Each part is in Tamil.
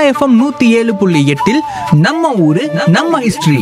எஃப்எம் நூத்தி ஏழு புள்ளி எட்டில் நம்ம ஊரு நம்ம ஹிஸ்டரி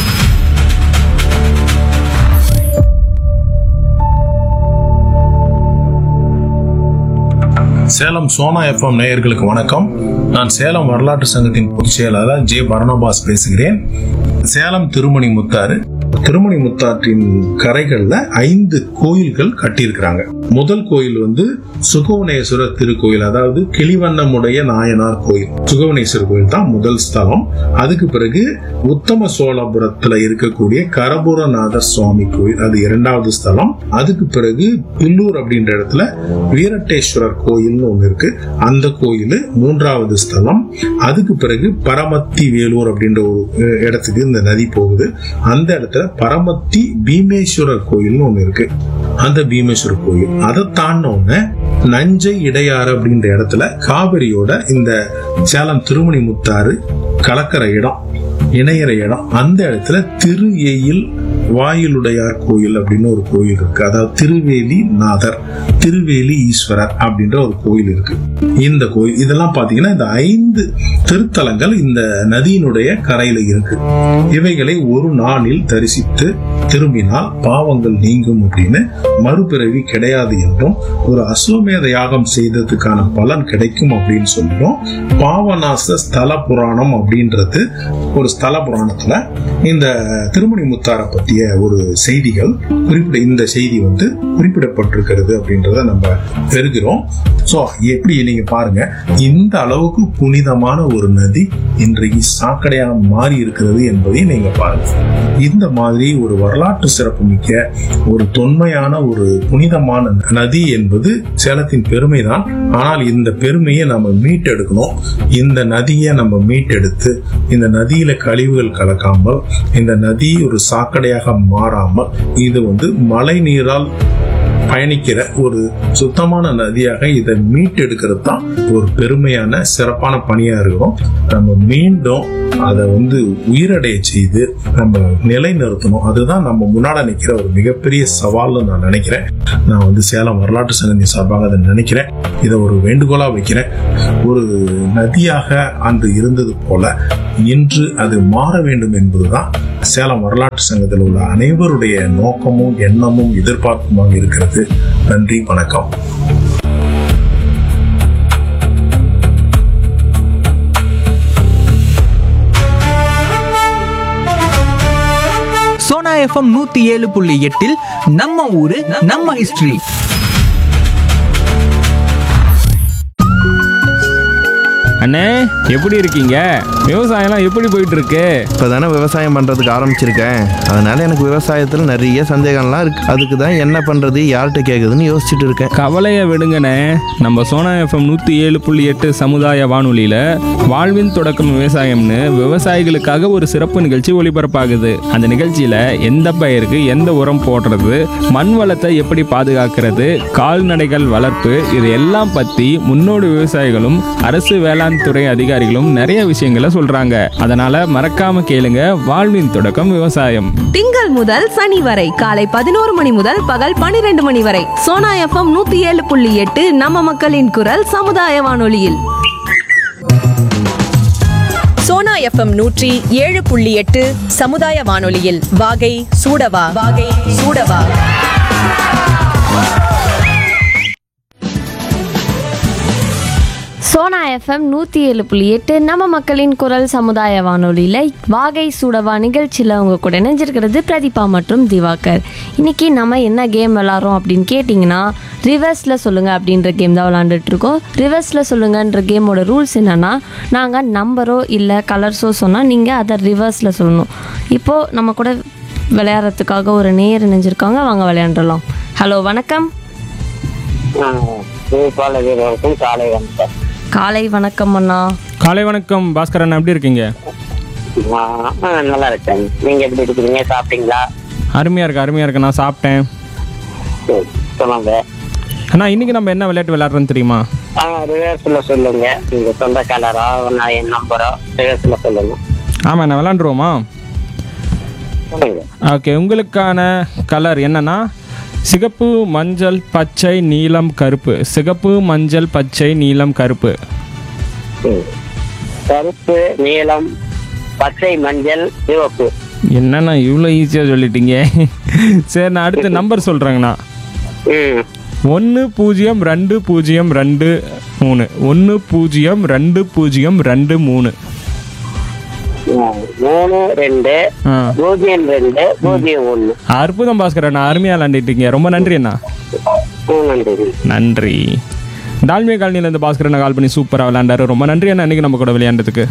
சேலம் சோனா எஃப்எம் நேயர்களுக்கு வணக்கம் நான் சேலம் வரலாற்று சங்கத்தின் பொதுச் செயலாளர் ஜே பரணபாஸ் பேசுகிறேன் சேலம் திருமணி முத்தாறு திருமணி முத்தாற்றின் கரைகள்ல ஐந்து கோயில்கள் கட்டியிருக்கிறாங்க முதல் கோயில் வந்து சுகவனேஸ்வரர் திருக்கோயில் அதாவது கிளிவண்ணமுடைய நாயனார் கோயில் சுகவனேஸ்வரர் கோயில் தான் முதல் ஸ்தலம் அதுக்கு பிறகு உத்தம சோழபுரத்துல இருக்கக்கூடிய கரபுரநாதர் சுவாமி கோயில் அது இரண்டாவது ஸ்தலம் அதுக்கு பிறகு பில்லூர் அப்படின்ற இடத்துல வீரட்டேஸ்வரர் கோயில்னு ஒண்ணு இருக்கு அந்த கோயில் மூன்றாவது ஸ்தலம் அதுக்கு பிறகு பரமத்தி வேலூர் அப்படின்ற ஒரு அஹ், இடத்துக்கு இந்த நதி போகுது அந்த இடத்துல பரமத்தி பீமேஸ்வரர் கோயில்னு ஒண்ணு இருக்கு அந்த பீமேஸ்வரர் கோயில் அதை தாண்டினோடனே நஞ்சை இடையாறு அப்படின்ற இடத்துல காவிரியோட இந்த சேலம் திருமணி முத்தாறு கலக்கிற இடம் இணையிற இடம் அந்த இடத்துல திரு எயில் வாயிலுடையார் கோயில் அப்படின்னு ஒரு கோயில் இருக்கு அதாவது திருவேலி நாதர் திருவேலி ஈஸ்வரர் அப்படின்ற ஒரு கோயில் இருக்கு இந்த கோயில் இதெல்லாம் பாத்தீங்கன்னா இந்த ஐந்து திருத்தலங்கள் இந்த நதியினுடைய கரையில இருக்கு இவைகளை ஒரு நாளில் தரிசித்து திரும்பினால் பாவங்கள் நீங்கும் அப்படின்னு மறுபிறவி கிடையாது என்றும் ஒரு அஸ்வமேத யாகம் செய்ததுக்கான பலன் கிடைக்கும் அப்படின்னு சொல்லியும் பாவநாச ஸ்தல புராணம் அப்படின்றது ஒரு ஸ்தல புராணத்துல இந்த திருமணி முத்தாரை பற்றிய ஒரு செய்திகள் குறிப்பிட இந்த செய்தி வந்து குறிப்பிடப்பட்டிருக்கிறது அப்படின்றத நம்ம பெறுகிறோம் ஸோ எப்படி நீங்க பாருங்க இந்த அளவுக்கு புனிதமான ஒரு நதி இன்றைக்கு சாக்கடையாக மாறி இருக்கிறது என்பதையும் நீங்க பாருங்க இந்த மாதிரி ஒரு வரலாற்று சிறப்புமிக்க ஒரு தொன்மையான ஒரு புனிதமான நதி என்பது சேலத்தின் பெருமைதான் ஆனால் இந்த பெருமையை நம்ம மீட்டெடுக்கணும் இந்த நதியை நம்ம மீட்டெடுத்து இந்த நதியில கழிவுகள் கலக்காமல் இந்த நதி ஒரு சாக்கடையாக மாறாமல் இது வந்து மழை நீரால் பயணிக்கிற ஒரு சுத்தமான நதியாக இதை மீட்டெடுக்கிறது தான் ஒரு பெருமையான சிறப்பான பணியா இருக்கும் நம்ம மீண்டும் அதை வந்து உயிரடைய செய்து நம்ம நிலைநிறுத்தணும் அதுதான் நம்ம முன்னாடி நிற்கிற ஒரு மிகப்பெரிய சவால்னு நான் நினைக்கிறேன் நான் வந்து சேலம் வரலாற்று சங்கத்தின் சார்பாக அதை நினைக்கிறேன் இதை ஒரு வேண்டுகோளா வைக்கிறேன் ஒரு நதியாக அன்று இருந்தது போல இன்று அது மாற வேண்டும் என்பதுதான் சேலம் வரலாற்று சங்கத்தில் உள்ள அனைவருடைய நோக்கமும் எண்ணமும் எதிர்பார்ப்புமாக இருக்கிறது நன்றி வணக்கம் சோனா எஃப்எம் நூத்தி ஏழு புள்ளி எட்டில் நம்ம ஊரு நம்ம ஹிஸ்டரி அண்ணே எப்படி இருக்கீங்க விவசாயம்லாம் எப்படி போயிட்டு இருக்கு இப்போ தானே விவசாயம் பண்ணுறதுக்கு ஆரம்பிச்சிருக்கேன் அதனால் எனக்கு விவசாயத்தில் நிறைய சந்தேகம்லாம் இருக்குது அதுக்கு தான் என்ன பண்ணுறது யார்கிட்ட கேட்குதுன்னு யோசிச்சுட்டு இருக்கேன் கவலையை விடுங்கண்ணே நம்ம சோனா எஃப்எம் நூற்றி ஏழு புள்ளி எட்டு சமுதாய வானொலியில் வாழ்வின் தொடக்கம் விவசாயம்னு விவசாயிகளுக்காக ஒரு சிறப்பு நிகழ்ச்சி ஒளிபரப்பாகுது அந்த நிகழ்ச்சியில் எந்த பயிருக்கு எந்த உரம் போடுறது மண் வளத்தை எப்படி பாதுகாக்கிறது கால்நடைகள் வளர்ப்பு இது எல்லாம் பற்றி முன்னோடி விவசாயிகளும் அரசு வேளாண் துறை அதிகாரிகளும் நிறைய விஷயங்களை சொல்கிறாங்க அதனால் மறக்காம கேளுங்க வாழ்வின் தொடக்கம் விவசாயம் திங்கள் முதல் சனி வரை காலை பதினோரு மணி முதல் பகல் பனிரெண்டு மணி வரை சோனா எஃப்எம் நூத்தி ஏழு புள்ளி எட்டு நம்ம மக்களின் குரல் சமுதாய வானொலியில் சோனா எஃப்எம் நூற்றி ஏழு புள்ளி எட்டு சமுதாய வானொலியில் வாகை சூடவா வாகை சூடவா சோனா எஃப்எம் நூற்றி ஏழு புள்ளி எட்டு நம்ம மக்களின் குரல் சமுதாய வானொலியில் வாகை சூடவா நிகழ்ச்சியில் உங்க கூட இணைஞ்சிருக்கிறது பிரதீபா மற்றும் திவாகர் இன்னைக்கு நம்ம என்ன கேம் விளாட்றோம் அப்படின்னு கேட்டிங்கன்னா ரிவர்ஸில் சொல்லுங்கள் அப்படின்ற கேம் தான் விளாண்டுட்டு இருக்கோம் ரிவர்ஸில் சொல்லுங்கன்ற கேமோட ரூல்ஸ் என்னென்னா நாங்கள் நம்பரோ இல்லை கலர்ஸோ சொன்னால் நீங்கள் அதை ரிவர்ஸில் சொல்லணும் இப்போது நம்ம கூட விளையாடுறதுக்காக ஒரு நேர் இணைஞ்சிருக்காங்க வாங்க விளையாண்டுடலாம் ஹலோ வணக்கம் காலை வீரருக்கும் காலை வணக்கம் காலை வணக்கம் அண்ணா காலை வணக்கம் பாஸ்கரன் எப்படி இருக்கீங்க ஆ, ஆ, நல்லா இருக்கேன் நீங்க எப்படி இருக்கிறீங்க சாப்பிட்டீங்களா அருமையாக இருக்கு அருமையாக இருக்கு நான் சாப்பிட்டேன் சரி, சொல்லுங்க அண்ணா இன்னைக்கு நம்ம என்ன விளையாட்டு விளையாடுறோன்னு தெரியுமா ஆ ரிவர்ஸ்ல சொல்லுங்க உங்க சொந்த கலரோ நான் என் நம்பரோ ரிவர்ஸ்ல சொல்லுங்க ஆமாம் நான் விளாண்டுருவோமா சொல்லுங்க ஓகே உங்களுக்கான கலர் என்னன்னா சிகப்பு மஞ்சள் பச்சை நீலம் கருப்பு சிகப்பு மஞ்சள் பச்சை நீலம் கருப்பு ம். கருப்பு நீலம் பச்சை மஞ்சள் சிவப்பு என்னண்ணா இவ்வளோ ஈஸியாக சொல்லிட்டீங்க சரி நான் அடுத்த நம்பர் சொல்கிறேங்கண்ணா ம் ஒன்று பூஜ்ஜியம் ரெண்டு பூஜ்ஜியம் ரெண்டு மூணு ஒன்று பூஜ்ஜியம் ரெண்டு பூஜ்ஜியம் ரெண்டு மூணு ம். மூணு ரெண்டு ஆ பூஜ்ஜியம் ரெண்டு பூஜ்ஜியம் ஒன்று அற்புதம் பாஸ்கர் அண்ணா அருமையாக விளாண்டுட்டீங்க ரொம்ப நன்றி அண்ணா ம், நன்றி நன்றி டால்மியா காலனிலேருந்து பாஸ்கர் அண்ணா கால் பண்ணி சூப்பராக விளையாண்டாரு ரொம்ப நன்றி அண்ணா இன்னைக்கு நம்ம கூட விளையாண்டதுக்கு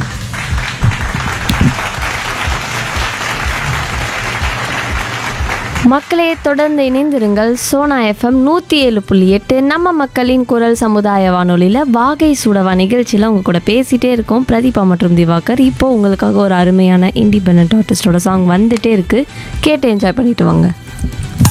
மக்களே தொடர்ந்து இணைந்திருங்கள் சோனா எஃப்எம் நூற்றி ஏழு புள்ளி எட்டு நம்ம மக்களின் குரல் சமுதாய வானொலியில் வாகை சுடவா நிகழ்ச்சியில் உங்க கூட பேசிட்டே இருக்கோம் பிரதீபா மற்றும் திவாகர் இப்போ உங்களுக்காக ஒரு அருமையான இண்டிபெண்ட் ஆர்டிஸ்டோட சாங் வந்துட்டே இருக்கு கேட்டு என்ஜாய் பண்ணிட்டு வாங்க